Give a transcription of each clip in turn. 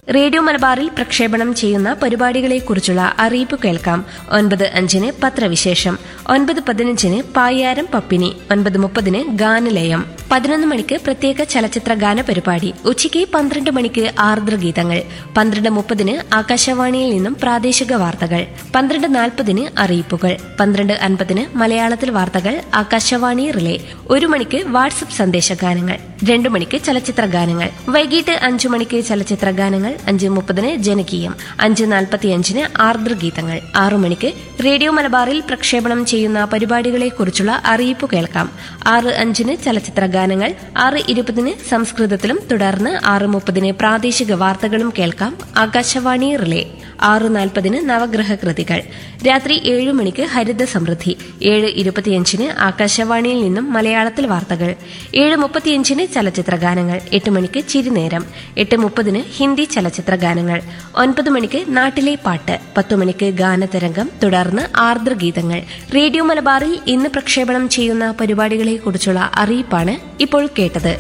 radio മലബാറിൽ പ്രക്ഷേപണം ചെയ്യുന്ന പരിപാടികളെക്കുറിച്ചുള്ള അറിയിപ്പ് കേൾക്കാം ഒൻപത് അഞ്ചിന് പത്രവിശേഷം ഒൻപത് പതിനഞ്ചിന് പായാരം പപ്പിനി ഒൻപത് മുപ്പതിന് ഗാനലയം പതിനൊന്ന് മണിക്ക് പ്രത്യേക ചലച്ചിത്ര ഗാന പരിപാടി ഉച്ചയ്ക്ക് പന്ത്രണ്ട് മണിക്ക് ആർദ്രഗീതങ്ങൾ പന്ത്രണ്ട് മുപ്പതിന് ആകാശവാണിയിൽ നിന്നും പ്രാദേശിക വാർത്തകൾ പന്ത്രണ്ട് നാൽപ്പതിന് അറിയിപ്പുകൾ പന്ത്രണ്ട് അൻപതിന് മലയാളത്തിൽ വാർത്തകൾ ആകാശവാണി റിലേ ഒരു മണിക്ക് വാട്സപ്പ് സന്ദേശ ഗാനങ്ങൾ രണ്ടു മണിക്ക് ചലച്ചിത്ര ഗാനങ്ങൾ വൈകിട്ട് അഞ്ചു മണിക്ക് ചലച്ചിത്ര ഗാനങ്ങൾ അഞ്ച് മുപ്പതിന് ജനകീയം അഞ്ച് നാൽപ്പത്തിയഞ്ചിന് ആർദ്രഗീതങ്ങൾ ആറു മണിക്ക് റേഡിയോ മലബാറിൽ പ്രക്ഷേപണം ചെയ്യുന്ന പരിപാടികളെക്കുറിച്ചുള്ള അറിയിപ്പ് കേൾക്കാം ആറ് അഞ്ചിന് ചലച്ചിത്ര ഗാനങ്ങൾ ആറ് ഇരുപതിന് സംസ്കൃതത്തിലും തുടർന്ന് ആറ് മുപ്പതിന് പ്രാദേശിക വാർത്തകളും കേൾക്കാം ആകാശവാണി റിലേ ആറ് നാൽപ്പതിന് നവഗ്രഹ കൃതികൾ രാത്രി ഏഴ് മണിക്ക് ഹരിത സമൃദ്ധി ഏഴ് ഇരുപത്തിയഞ്ചിന് ആകാശവാണിയിൽ നിന്നും മലയാളത്തിൽ വാർത്തകൾ ഏഴ് മുപ്പത്തിയഞ്ചിന് ചലച്ചിത്ര ഗാനങ്ങൾ എട്ട് മണിക്ക് ചിരിനേരം എട്ട് മുപ്പതിന് ഹിന്ദി ചലച്ചിത്ര ഗാനങ്ങൾ ഒൻപത് മണിക്ക് നാട്ടിലെ പാട്ട് പത്തു മണിക്ക് ഗാനതരംഗം തുടർന്ന് ആർദ്രഗീതങ്ങൾ റേഡിയോ മലബാറിൽ ഇന്ന് പ്രക്ഷേപണം ചെയ്യുന്ന പരിപാടികളെക്കുറിച്ചുള്ള അറിയിപ്പാണ് ഇപ്പോൾ കേട്ടത്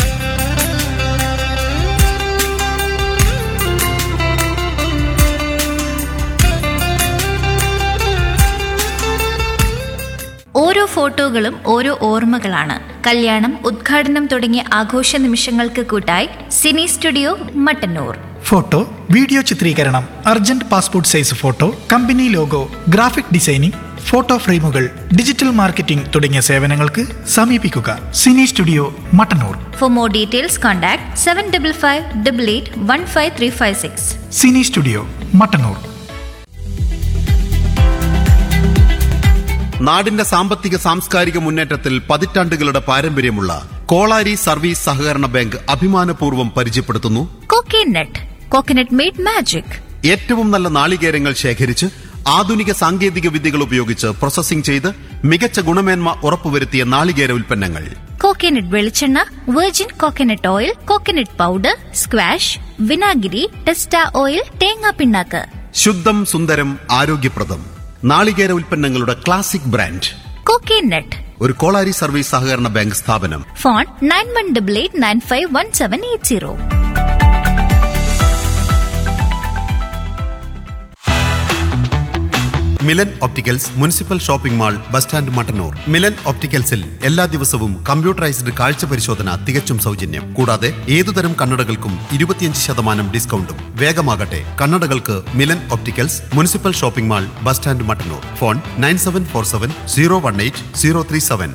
ഓരോ ഫോട്ടോകളും ഓരോ ഓർമ്മകളാണ് കല്യാണം ഉദ്ഘാടനം തുടങ്ങിയ ആഘോഷ നിമിഷങ്ങൾക്ക് കൂട്ടായി cine studio Mattannur photo video ചിത്രീകരണം urgent passport size photo company logo graphic designing photo ഫ്രെയിമുകൾ ഡിജിറ്റൽ മാർക്കറ്റിംഗ് തുടങ്ങിയ സേവനങ്ങൾക്ക് സമീപിക്കുക cine studio Mattannur for more details contact seven double five double eight one five three five six cine studio Mattannur നാടിന്റെ സാമ്പത്തിക സാംസ്കാരിക മുന്നേറ്റത്തിൽ പതിറ്റാണ്ടുകളുടെ പാരമ്പര്യമുള്ള കോളാരി സർവീസ് സഹകരണ ബാങ്ക് അഭിമാനപൂർവ്വം പരിചയപ്പെടുത്തുന്നു കോക്കേനട്ട് കോക്കനട്ട് മെയ്ഡ് മാജിക് ഏറ്റവും നല്ല നാളികേരങ്ങൾ ശേഖരിച്ച് ആധുനിക സാങ്കേതിക വിദ്യകൾ ഉപയോഗിച്ച് പ്രോസസ്സിംഗ് ചെയ്ത് മികച്ച ഗുണമേന്മ ഉറപ്പുവരുത്തിയ നാളികേര ഉൽപ്പന്നങ്ങൾ കോക്കനട്ട് വെളിച്ചെണ്ണ virgin coconut oil coconut powder squash വിനാഗിരി ടെസ്റ്റ ഓയിൽ തേങ്ങാ പിണ്ണാക്ക് ശുദ്ധം സുന്ദരം ആരോഗ്യപ്രദം നാളികേര ഉൽപ്പന്നങ്ങളുടെ ക്ലാസിക് ബ്രാൻഡ് കോക്കേനട്ട് ഒരു കോളാരി സർവീസ് സഹകരണ ബാങ്ക് സ്ഥാപനം phone nine one double eight nine five one seven eight zero Milan opticals municipal shopping mall bus stand Mattannur Milan ഒപ്റ്റിക്കൽസിൽ എല്ലാ ദിവസവും കമ്പ്യൂട്ടറൈസ്ഡ് കാഴ്ച പരിശോധന തികച്ചും സൗജന്യം കൂടാതെ ഏതുതരം കണ്ണടകൾക്കും ഇരുപത്തിയഞ്ച് ശതമാനം ഡിസ്കൗണ്ടും വേഗമാകട്ടെ കണ്ണടകൾക്ക് Milan opticals municipal shopping mall bus stand Mattannur phone nine seven four seven zero one eight zero three seven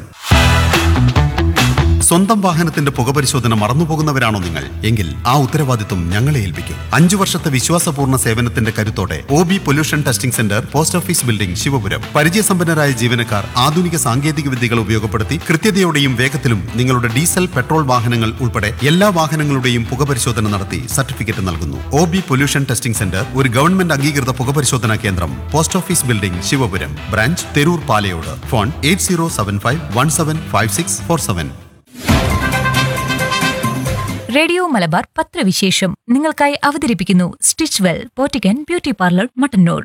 സ്വന്തം വാഹനത്തിന്റെ പുകപരിശോധന മറന്നുപോകുന്നവരാണോ നിങ്ങൾ എങ്കിൽ ആ ഉത്തരവാദിത്വം ഞങ്ങളെ ഏൽപ്പിക്കും അഞ്ചു വർഷത്തെ വിശ്വാസപൂർണ്ണ സേവനത്തിന്റെ കരുത്തോടെ O B pollution testing centre post office building Sivapuram പരിചയസമ്പന്നരായ ജീവനക്കാർ ആധുനിക സാങ്കേതിക വിദ്യകൾ ഉപയോഗപ്പെടുത്തി കൃത്യതയോടെയും വേഗത്തിലും നിങ്ങളുടെ ഡീസൽ പെട്രോൾ വാഹനങ്ങൾ ഉൾപ്പെടെ എല്ലാ വാഹനങ്ങളുടെയും പുകപരിശോധന നടത്തി സർട്ടിഫിക്കറ്റ് നൽകുന്നു O B pollution testing centre ഒരു ഗവൺമെന്റ് അംഗീകൃത പുകപരിശോധനാ കേന്ദ്രം post office building Sivapuram branch Theroor Palayode phone eight zero seven five one seven five six four seven radio Malabar പത്രവിശേഷം നിങ്ങൾക്കായി അവതരിപ്പിക്കുന്നു സ്റ്റിച്ച് വെൽ പോറ്റിക്കൻ ബ്യൂട്ടി പാർലർ മട്ടന്നൂർ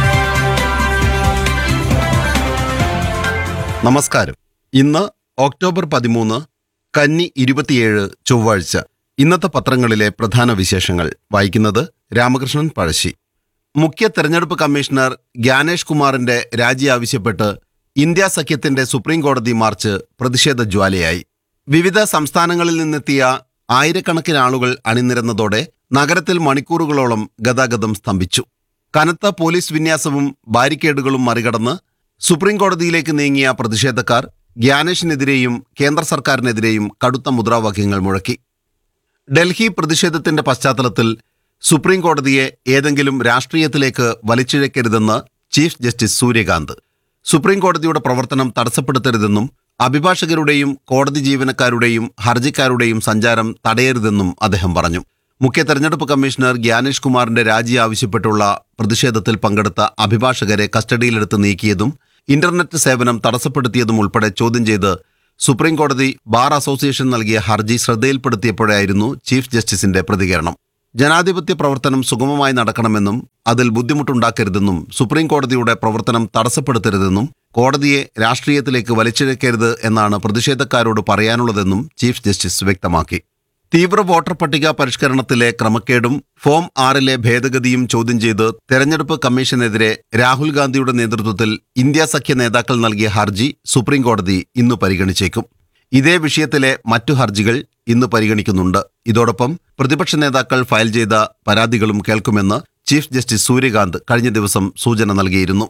നമസ്കാരം ഇന്ന് ഒക്ടോബർ പതിമൂന്ന് കന്നി ഇരുപത്തിയേഴ് ചൊവ്വാഴ്ച ഇന്നത്തെ പത്രങ്ങളിലെ പ്രധാന വിശേഷങ്ങൾ വായിക്കുന്നത് രാമകൃഷ്ണൻ പഴശ്ശി മുഖ്യ തെരഞ്ഞെടുപ്പ് കമ്മീഷണർ ഗ്യാനേഷ് കുമാറിന്റെ രാജി ആവശ്യപ്പെട്ട് ഇന്ത്യ സഖ്യത്തിന്റെ സുപ്രീം കോടതി മാർച്ച് പ്രതിഷേധ ജ്വാലയായി വിവിധ സംസ്ഥാനങ്ങളിൽ നിന്നെത്തിയ ആയിരക്കണക്കിന് ആളുകൾ അണിനിരന്നതോടെ നഗരത്തിൽ മണിക്കൂറുകളോളം ഗതാഗതം സ്തംഭിച്ചു കനത്ത പോലീസ് വിന്യാസവും ബാരിക്കേഡുകളും മറികടന്ന് സുപ്രീം കോടതിയിലേക്ക് നീങ്ങിയ പ്രതിഷേധക്കാർ ഗ്യാനേഷിനെതിരെയും കേന്ദ്ര സർക്കാരിനെതിരെയും കടുത്ത മുദ്രാവാക്യങ്ങൾ മുഴക്കി ഡൽഹി പ്രതിഷേധത്തിന്റെ പശ്ചാത്തലത്തിൽ സുപ്രീം കോടതിയെ ഏതെങ്കിലും രാഷ്ട്രീയത്തിലേക്ക് വലിച്ചിഴക്കരുതെന്ന് ചീഫ് ജസ്റ്റിസ് സൂര്യകാന്ത് സുപ്രീം കോടതിയുടെ പ്രവർത്തനം തടസ്സപ്പെടുത്തരുതെന്നും അഭിഭാഷകരുടെയും കോടതി ജീവനക്കാരുടെയും ഹർജിക്കാരുടെയും സഞ്ചാരം തടയരുതെന്നും അദ്ദേഹം പറഞ്ഞു മുഖ്യ തെരഞ്ഞെടുപ്പ് കമ്മീഷണർ ഗ്യാനേഷ് കുമാറിന്റെ രാജി ആവശ്യപ്പെട്ടുള്ള പ്രതിഷേധത്തിൽ പങ്കെടുത്ത അഭിഭാഷകരെ കസ്റ്റഡിയിലെടുത്ത് നീക്കിയതും ഇന്റർനെറ്റ് സേവനം തടസ്സപ്പെടുത്തിയതും ഉൾപ്പെടെ ചോദ്യം ചെയ്ത് സുപ്രീം കോടതി ബാർ അസോസിയേഷൻ നൽകിയ ഹർജി ശ്രദ്ധയിൽപ്പെടുത്തിയപ്പോഴായിരുന്നു ചീഫ് ജസ്റ്റിസിന്റെ പ്രതികരണം ജനാധിപത്യ പ്രവർത്തനം സുഗമമായി നടക്കണമെന്നും അതിൽ ബുദ്ധിമുട്ടുണ്ടാക്കരുതെന്നും സുപ്രീം കോടതിയുടെ പ്രവർത്തനം തടസ്സപ്പെടുത്തരുതെന്നും കോടതിയെ രാഷ്ട്രീയത്തിലേക്ക് വലിച്ചിഴക്കരുത് എന്നാണ് പ്രതിഷേധക്കാരോട് പറയാനുള്ളതെന്നും ചീഫ് ജസ്റ്റിസ് വ്യക്തമാക്കി തീവ്ര വോട്ടർ പട്ടിക പരിഷ്കരണത്തിലെ ക്രമക്കേടും ഫോം ആറിലെ ഭേദഗതിയും ചോദ്യം ചെയ്ത് തെരഞ്ഞെടുപ്പ് കമ്മീഷനെതിരെ രാഹുൽ ഗാന്ധിയുടെ നേതൃത്വത്തിൽ ഇന്ത്യ സഖ്യ നേതാക്കൾ നൽകിയ ഹർജി സുപ്രീംകോടതി ഇന്ന് പരിഗണിച്ചേക്കും ഇതേ വിഷയത്തിലെ മറ്റു ഹർജികൾ ഇന്ന് പരിഗണിക്കുന്നുണ്ട് ഇതോടൊപ്പം പ്രതിപക്ഷ നേതാക്കൾ ഫയൽ ചെയ്ത പരാതികളും കേൾക്കുമെന്ന് ചീഫ് ജസ്റ്റിസ് സൂര്യകാന്ത് കഴിഞ്ഞ ദിവസം സൂചന നൽകിയിരുന്നു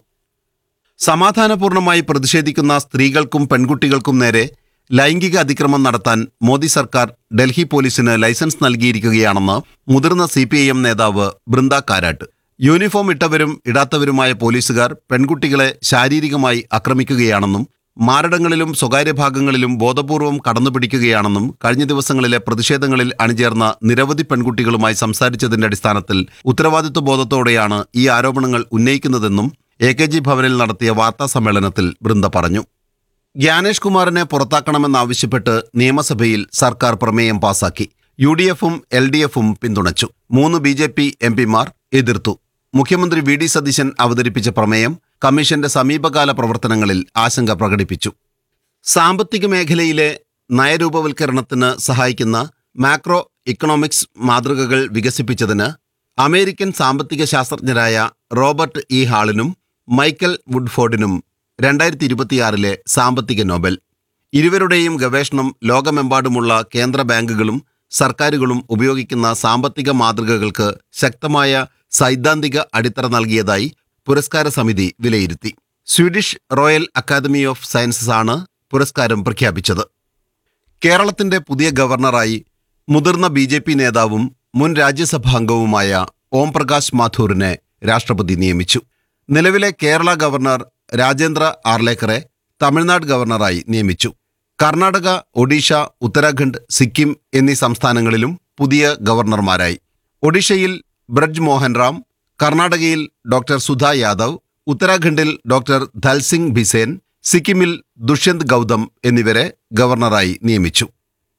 സമാധാനപൂർണമായി പ്രതിഷേധിക്കുന്ന സ്ത്രീകൾക്കും പെൺകുട്ടികൾക്കും നേരെ ലൈംഗിക അതിക്രമം നടത്താൻ മോദി സർക്കാർ ഡൽഹി പോലീസിന് ലൈസൻസ് നൽകിയിരിക്കുകയാണെന്ന് മുതിർന്ന സി നേതാവ് ബൃന്ദ കാരാട്ട് യൂണിഫോം ഇട്ടവരും ഇടാത്തവരുമായ പോലീസുകാർ പെൺകുട്ടികളെ ശാരീരികമായി ആക്രമിക്കുകയാണെന്നും മാരടങ്ങളിലും സ്വകാര്യ ഭാഗങ്ങളിലും ബോധപൂർവം കടന്നുപിടിക്കുകയാണെന്നും കഴിഞ്ഞ ദിവസങ്ങളിലെ പ്രതിഷേധങ്ങളിൽ അണിചേർന്ന നിരവധി പെൺകുട്ടികളുമായി സംസാരിച്ചതിന്റെ അടിസ്ഥാനത്തിൽ ഉത്തരവാദിത്വ ബോധത്തോടെയാണ് ഈ ആരോപണങ്ങൾ ഉന്നയിക്കുന്നതെന്നും എ കെ ജി ഭവനിൽ നടത്തിയ വാർത്താ സമ്മേളനത്തിൽ ബൃന്ദ പറഞ്ഞു ജ്ഞാനേഷ് കുമാറിനെ പുറത്താക്കണമെന്നാവശ്യപ്പെട്ട് നിയമസഭയിൽ സർക്കാർ പ്രമേയം പാസാക്കി യു ഡി എഫും എൽ ഡി എഫും പിന്തുണച്ചു മൂന്ന് ബി ജെ പി എം പിമാർ എതിർത്തു മുഖ്യമന്ത്രി വി ഡി സതീശൻ അവതരിപ്പിച്ച പ്രമേയം കമ്മീഷന്റെ സമീപകാല പ്രവർത്തനങ്ങളിൽ ആശങ്ക പ്രകടിപ്പിച്ചു സാമ്പത്തിക മേഖലയിലെ നയരൂപവൽക്കരണത്തിന് സഹായിക്കുന്ന മാക്രോ ഇക്കണോമിക്സ് മാതൃകകൾ വികസിപ്പിച്ചതിന് അമേരിക്കൻ സാമ്പത്തിക ശാസ്ത്രജ്ഞരായ റോബർട്ട് ഇ ഹാളിനും മൈക്കൽ വുഡ്ഫോർഡിനും രണ്ടായിരത്തി ഇരുപത്തിയാറിലെ സാമ്പത്തിക നോബൽ ഇരുവരുടെയും ഗവേഷണം ലോകമെമ്പാടുമുള്ള കേന്ദ്ര ബാങ്കുകളും സർക്കാരുകളും ഉപയോഗിക്കുന്ന സാമ്പത്തിക മാതൃകകൾക്ക് ശക്തമായ സൈദ്ധാന്തിക അടിത്തറ നൽകിയതായി പുരസ്കാര സമിതി വിലയിരുത്തി Swedish Royal Academy of Sciences ആണ് പുരസ്കാരം പ്രഖ്യാപിച്ചത് കേരളത്തിന്റെ പുതിയ ഗവർണറായി മുതിർന്ന ബി ജെ പി നേതാവും മുൻ രാജ്യസഭാംഗവുമായ ഓം പ്രകാശ് മാഥൂറിനെ രാഷ്ട്രപതി നിയമിച്ചു നിലവിലെ കേരള ഗവർണർ രാജേന്ദ്ര ആർലേക്കറെ തമിഴ്നാട് ഗവർണറായി നിയമിച്ചു കർണാടക ഒഡീഷ ഉത്തരാഖണ്ഡ് സിക്കിം എന്നീ സംസ്ഥാനങ്ങളിലും പുതിയ ഗവർണർമാരായി ഒഡീഷയിൽ ബ്രജ് മോഹൻ റാം കർണാടകയിൽ ഡോക്ടർ സുധ യാദവ് ഉത്തരാഖണ്ഡിൽ ഡോക്ടർ ധൽസിംഗ് ഭിസേൻ സിക്കിമിൽ ദുഷ്യന്ത് ഗൗതം എന്നിവരെ ഗവർണറായി നിയമിച്ചു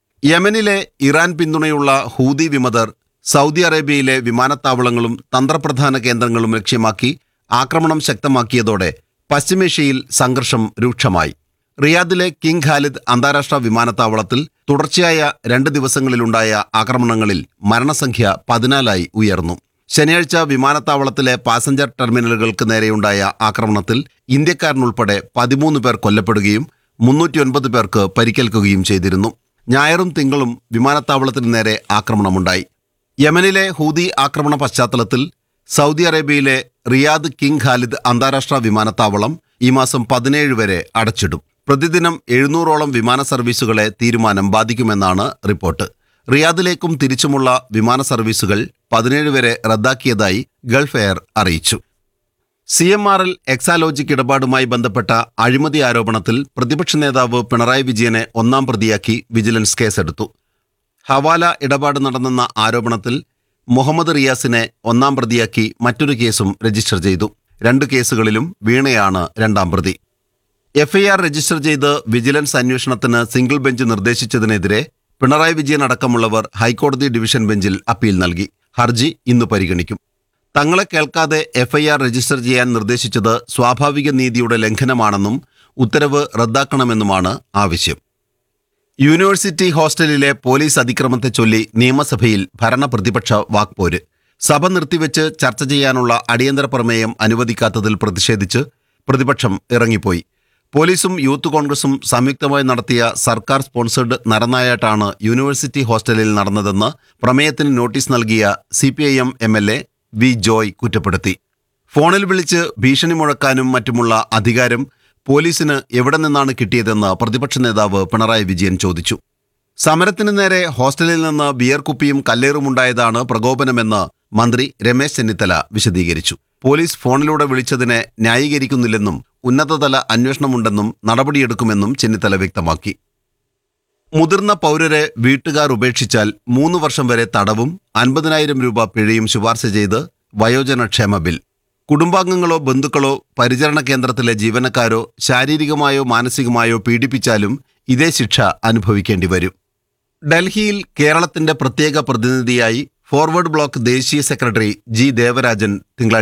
യമനിലെ ഇറാൻ പിന്തുണയുള്ള ഹൂതി വിമതർ സൗദി അറേബ്യയിലെ വിമാനത്താവളങ്ങളും തന്ത്രപ്രധാന കേന്ദ്രങ്ങളും ലക്ഷ്യമാക്കി ആക്രമണം ശക്തമാക്കിയതോടെ പശ്ചിമേഷ്യയിൽ സംഘർഷം രൂക്ഷമായി റിയാദിലെ കിങ് ഖാലിദ് അന്താരാഷ്ട്ര വിമാനത്താവളത്തിൽ തുടർച്ചയായ രണ്ട് ദിവസങ്ങളിലുണ്ടായ ആക്രമണങ്ങളിൽ മരണസംഖ്യ പതിനാലായി ഉയർന്നു ശനിയാഴ്ച വിമാനത്താവളത്തിലെ പാസഞ്ചർ ടെർമിനലുകൾക്ക് നേരെയുണ്ടായ ആക്രമണത്തിൽ ഇന്ത്യക്കാരനുൾപ്പെടെ പതിമൂന്ന് പേർ കൊല്ലപ്പെടുകയും മുന്നൂറ്റിയൊൻപത് പേർക്ക് പരിക്കേൽക്കുകയും ചെയ്തിരുന്നു ഞായറും തിങ്കളും വിമാനത്താവളത്തിന് നേരെ ആക്രമണമുണ്ടായി യമനിലെ ഹൂതി ആക്രമണ പശ്ചാത്തലത്തിൽ സൗദി അറേബ്യയിലെ റിയാദ് കിങ് ഖാലിദ് അന്താരാഷ്ട്ര വിമാനത്താവളം ഈ മാസം പതിനേഴ് വരെ അടച്ചിടും പ്രതിദിനം എഴുന്നൂറോളം വിമാന സർവീസുകളെ തീരുമാനം ബാധിക്കുമെന്നാണ് റിപ്പോർട്ട് റിയാദിലേക്കും തിരിച്ചുമുള്ള വിമാന സർവീസുകൾ പതിനേഴ് വരെ റദ്ദാക്കിയതായി ഗൾഫ് എയർ അറിയിച്ചു C M R L Exalogic ഇടപാടുമായി ബന്ധപ്പെട്ട അഴിമതി ആരോപണത്തിൽ പ്രതിപക്ഷ നേതാവ് പിണറായി വിജയനെ ഒന്നാം പ്രതിയാക്കി വിജിലൻസ് കേസെടുത്തു ഹവാല ഇടപാട് നടന്നെന്ന ആരോപണത്തിൽ മുഹമ്മദ് റിയാസിനെ ഒന്നാം പ്രതിയാക്കി മറ്റൊരു കേസും രജിസ്റ്റർ ചെയ്തു രണ്ട് കേസുകളിലും വീണയാണ് രണ്ടാം പ്രതി എഫ്ഐആർ രജിസ്റ്റർ ചെയ്ത് വിജിലൻസ് അന്വേഷണത്തിന് സിംഗിൾ ബെഞ്ച് നിർദ്ദേശിച്ചതിനെതിരെ പിണറായി വിജയൻ അടക്കമുള്ളവർ ഹൈക്കോടതി ഡിവിഷൻ ബെഞ്ചിൽ അപ്പീൽ നൽകി ഹർജി ഇന്ന് പരിഗണിക്കും തങ്ങളെ കേൾക്കാതെ എഫ്ഐആർ രജിസ്റ്റർ ചെയ്യാൻ നിർദ്ദേശിച്ചത് സ്വാഭാവിക നീതിയുടെ ലംഘനമാണെന്നും ഉത്തരവ് റദ്ദാക്കണമെന്നുമാണ് ആവശ്യം യൂണിവേഴ്സിറ്റി ഹോസ്റ്റലിലെ പോലീസ് അതിക്രമത്തെ ചൊല്ലി നിയമസഭയിൽ ഭരണപ്രതിപക്ഷ വാക്പോര് സഭ നിർത്തിവെച്ച് ചർച്ച ചെയ്യാനുള്ള അടിയന്തര പ്രമേയം അനുവദിക്കാത്തതിൽ പ്രതിഷേധിച്ച് പ്രതിപക്ഷം ഇറങ്ങിപ്പോയി പോലീസും യൂത്ത് കോൺഗ്രസും സംയുക്തമായി നടത്തിയ സർക്കാർ സ്പോൺസേഡ് നരനായാട്ടാണ് യൂണിവേഴ്സിറ്റി ഹോസ്റ്റലിൽ നടന്നതെന്ന് പ്രമേയത്തിന് നോട്ടീസ് നൽകിയ C P I M M L A V Joy കുറ്റപ്പെടുത്തി ഫോണിൽ വിളിച്ച് ഭീഷണി മുഴക്കാനും മറ്റുമുള്ള അധികാരം പോലീസിന് എവിടെ നിന്നാണ് കിട്ടിയതെന്ന് പ്രതിപക്ഷ നേതാവ് പിണറായി വിജയൻ ചോദിച്ചു സമരത്തിന് നേരെ ഹോസ്റ്റലിൽ നിന്ന് ബിയർ കുപ്പിയും കല്ലേറുമുണ്ടായതാണ് പ്രകോപനമെന്ന് മന്ത്രി രമേശ് ചെന്നിത്തല വിശദീകരിച്ചു പോലീസ് ഫോണിലൂടെ വിളിച്ചതിനെ ന്യായീകരിക്കുന്നില്ലെന്നും ഉന്നതതല അന്വേഷണമുണ്ടെന്നും നടപടിയെടുക്കുമെന്നും ചെന്നിത്തല വ്യക്തമാക്കി മുതിർന്ന പൗരരെ വീട്ടുകാർ ഉപേക്ഷിച്ചാൽ മൂന്ന് വർഷം വരെ തടവും അൻപതിനായിരം രൂപ പിഴയും ശുപാർശ ചെയ്ത് വയോജനക്ഷേമ ബിൽ കുടുംബാംഗങ്ങളോ ബന്ധുക്കളോ പരിചരണ കേന്ദ്രത്തിലെ ജീവനക്കാരോ ശാരീരികമായോ മാനസികമായോ പീഡിപ്പിച്ചാലും ഇതേ ശിക്ഷ അനുഭവിക്കേണ്ടി വരും ഡൽഹിയിൽ കേരളത്തിന്റെ പ്രത്യേക പ്രതിനിധിയായി ഫോർവേഡ് ബ്ലോക്ക് ദേശീയ സെക്രട്ടറി ജി ദേവരാജൻ തിങ്കളാഴ്ച